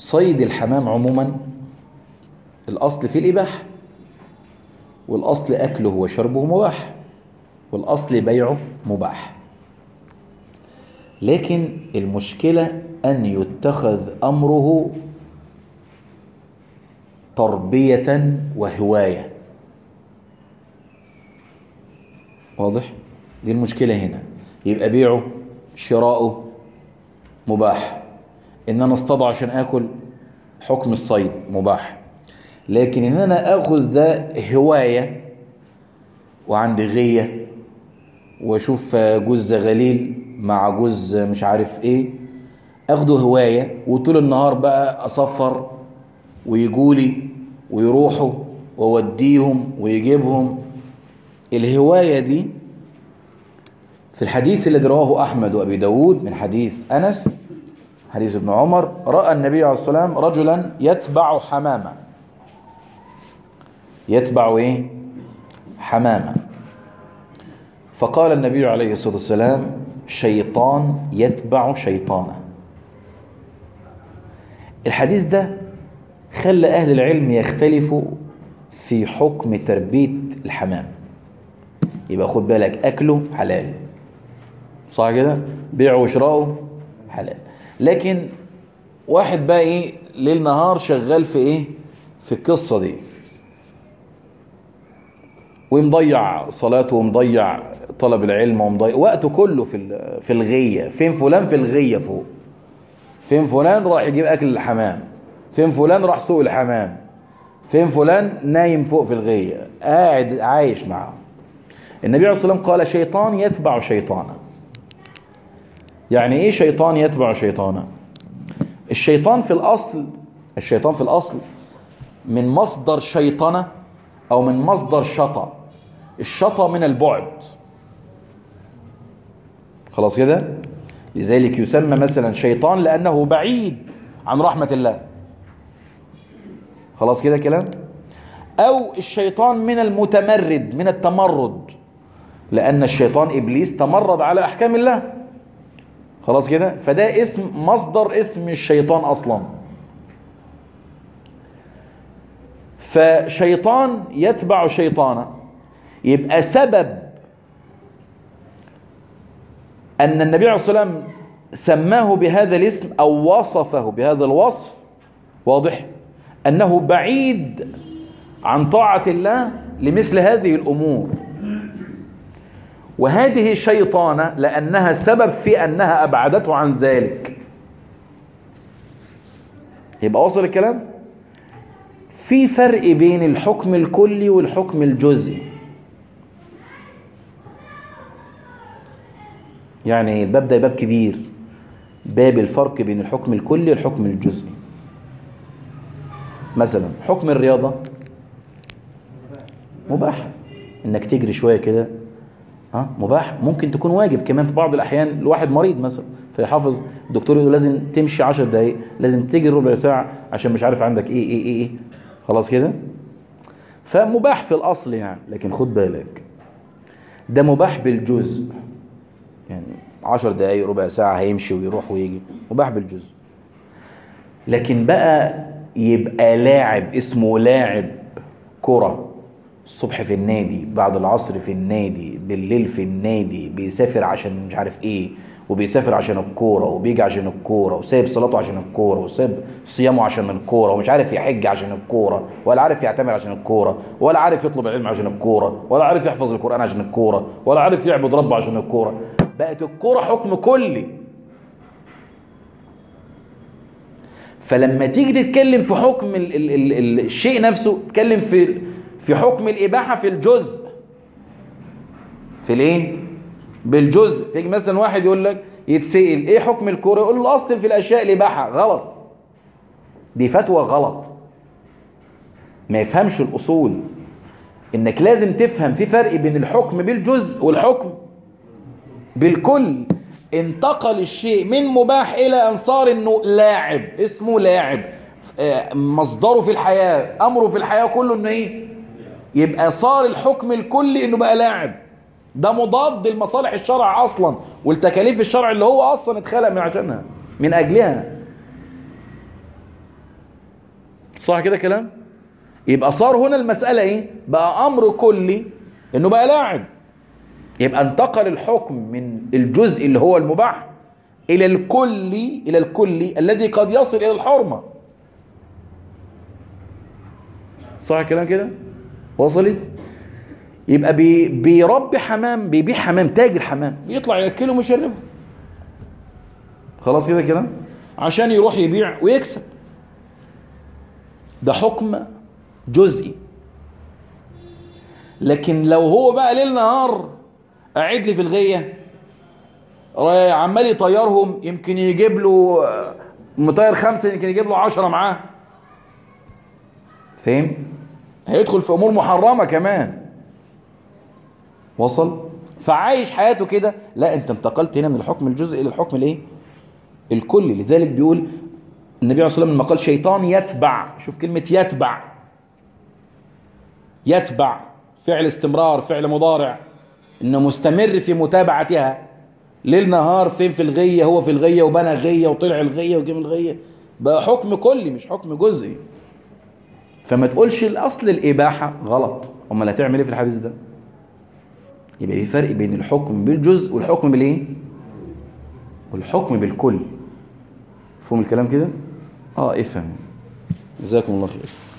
صيد الحمام عموما الأصل فيه الإباحة والأصل أكله وشربه مباح والأصل بيعه مباح لكن المشكلة أن يتخذ أمره تربية وهواية واضح؟ دي المشكلة هنا يبقى بيعه شراؤه مباح ان انا اصطاد عشان اكل حكم الصيد مباح لكن ان انا اخذ ده هواية وعندي غية واشوف جوز غليل مع جوز مش عارف ايه اخده هواية وطول النهار بقى اصفر ويجولي ويروحوا ووديهم ويجيبهم الهواية دي في الحديث الذي رواه أحمد وأبي داود من حديث أنس حديث ابن عمر رأى النبي عليه الصلاة والسلام رجلا يتبع حمامة يتبع إيه؟ حمامة فقال النبي عليه الصلاة والسلام شيطان يتبع شيطانا الحديث ده خلى أهل العلم يختلفوا في حكم تربية الحمام يبقى خد بالك أكله حلال صح كده بيعه وشراؤه حلال لكن واحد بقى ايه ليل نهار شغال في ايه في القصة دي ومضيع صلاته ومضيع طلب العلم ومضيع وقته كله في في الغية فين فلان في الغية فوق فين فلان راح يجيب اكل الحمام فين فلان راح سوق الحمام فين فلان نايم فوق في الغية قاعد عايش معه النبي عليه الصلاة والسلام قال شيطان يتبع شيطانا يعني ايه شيطان يتبع شيطانا الشيطان في الاصل الشيطان في الاصل من مصدر شيطنة او من مصدر شطى الشطى من البعد خلاص كده لذلك يسمى مثلا شيطان لانه بعيد عن رحمة الله خلاص كده كلام او الشيطان من المتمرد من التمرد لان الشيطان ابليس تمرد على احكام الله خلاص كده فده اسم مصدر اسم الشيطان اصلا فشيطان يتبع شيطانا يبقى سبب ان النبي عليه الصلاه والسلام سماه بهذا الاسم او وصفه بهذا الوصف واضح انه بعيد عن طاعه الله لمثل هذه الامور وهذه شيطانة لأنها سبب في أنها أبعدته عن ذلك يبقى وصل الكلام في فرق بين الحكم الكلي والحكم الجزئي يعني الباب ده باب كبير باب الفرق بين الحكم الكلي والحكم الجزئي مثلا حكم الرياضة مباح انك تجري شوية كده ها مباح ممكن تكون واجب كمان في بعض الاحيان الواحد مريض مثلا فيحافظ الدكتور يقول لازم تمشي 10 دقائق لازم تجري ربع ساعه عشان مش عارف عندك ايه ايه ايه, إيه. خلاص كده فمباح في الاصل يعني لكن خد بالك ده مباح بالجزء يعني 10 دقائق ربع ساعه هيمشي ويروح ويجي مباح بالجزء لكن بقى يبقى لاعب اسمه لاعب كره الصبح في النادي بعد العصر في النادي بالليل في النادي بيسافر عشان مش عارف ايه وبيسافر عشان الكوره وبيجي عشان الكوره وسايب صلاته عشان الكوره وسايب صيامه عشان الكوره ومش عارف يحج عشان الكوره ولا عارف يعتمر عشان الكوره ولا عارف يطلب العلم عشان الكوره ولا عارف يحفظ القران عشان الكوره ولا عارف يعبد ربه عشان الكوره بقت الكوره حكم كلي فلما تيجي تتكلم في حكم ال ال ال ال الشيء نفسه تتكلم في في حكم الإباحة في الجزء في الايه بالجزء فيجي مثلا واحد يقول لك يتسأل ايه حكم الكورة يقول له الاصل في الاشياء الإباحة غلط دي فتوى غلط ما يفهمش الأصول انك لازم تفهم في فرق بين الحكم بالجزء والحكم بالكل انتقل الشيء من مباح الى ان صار انه لاعب اسمه لاعب مصدره في الحياة امره في الحياة كله انه ايه يبقى صار الحكم الكلي انه بقى لاعب ده مضاد لمصالح الشرع اصلا والتكاليف الشرع اللي هو اصلا اتخلق من عشانها من اجلها صح كده كلام يبقى صار هنا المسألة ايه بقى امر كلي انه بقى لاعب يبقى انتقل الحكم من الجزء اللي هو المباح الى الكلي الى الكلي الذي قد يصل الى الحرمة صح الكلام كده وصلت يبقى بي بيربي حمام بيبيع حمام تاجر حمام بيطلع ياكله ويشربه خلاص كده كده عشان يروح يبيع ويكسب ده حكم جزئي لكن لو هو بقى ليل نهار قاعد لي في الغيه عمال يطيرهم يمكن يجيب له مطير خمسه يمكن يجيب له 10 معاه فاهم هيدخل في امور محرمه كمان وصل فعايش حياته كده لا انت انتقلت هنا من الحكم الجزئي الى الحكم الايه الكلي لذلك بيقول النبي عليه الصلاه والسلام لما قال شيطان يتبع شوف كلمه يتبع يتبع فعل استمرار فعل مضارع انه مستمر في متابعتها ليل نهار فين في الغيه هو في الغيه وبنى غيه وطلع الغيه وجه من الغيه بقى حكم كلي مش حكم جزئي فما تقولش الاصل الاباحه غلط امال هتعمل ايه في الحديث ده يبقى في فرق بين الحكم بالجزء والحكم بالايه والحكم بالكل فهم الكلام كده اه افهم جزاكم الله خير